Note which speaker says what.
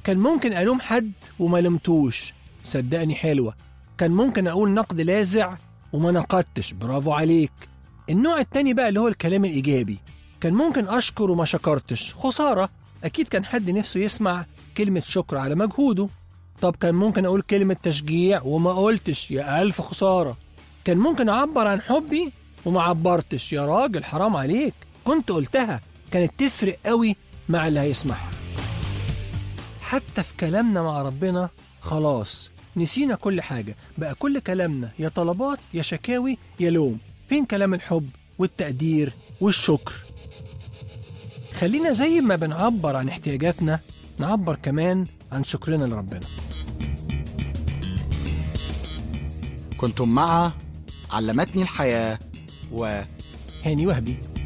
Speaker 1: كان ممكن ألوم حد وما لمتوش صدقني حلوة كان ممكن أقول نقد لاذع وما نقدتش برافو عليك النوع التاني بقى اللي هو الكلام الإيجابي كان ممكن أشكر وما شكرتش خسارة أكيد كان حد نفسه يسمع كلمة شكر على مجهوده طب كان ممكن أقول كلمة تشجيع وما قلتش يا ألف خسارة كان ممكن أعبر عن حبي وما عبرتش يا راجل حرام عليك كنت قلتها كانت تفرق قوي مع اللي هيسمعها حتى في كلامنا مع ربنا خلاص نسينا كل حاجة بقى كل كلامنا يا طلبات يا شكاوي يا لوم فين كلام الحب والتقدير والشكر خلينا زي ما بنعبر عن احتياجاتنا نعبر كمان عن شكرنا لربنا
Speaker 2: كنتم مع علمتني الحياة و
Speaker 1: هاني وهبي